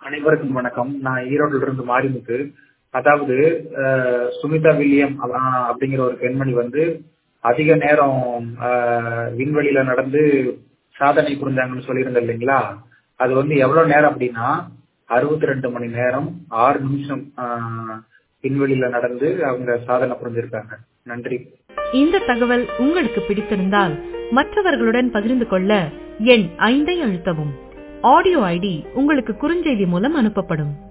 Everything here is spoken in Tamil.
அனைவருக்கும் வணக்கம் நான் ஈரோட்டில இருந்து மாரிமுத்து அதாவது அஹ், சுமிதா வில்லியம் அ- அப்படிங்கிற ஒரு பெண்மணி வந்து அதிக நேரம் அஹ், விண்வெளியில நடந்து சாதனை புரிஞ்சாங்கன்னு சொல்லியிருந்தேன் இல்லைங்களா அது வந்து எவ்வளவு நேரம் அப்படின்னா அறுபத்தி ரெண்டு மணி நேரம் ஆறு நிமிஷம் அஹ், விண்வெளியில நடந்து அவங்க சாதனை புரிஞ்சிருக்காங்க நன்றி இந்த தகவல் உங்களுக்கு பிடித்திருந்தால் மற்றவர்களுடன் பகிர்ந்து கொள்ள எண் ஐந்தை அழுத்தவும் ஆடியோ ஐடி உங்களுக்கு குறுஞ்செய்தி மூலம் அனுப்பப்படும்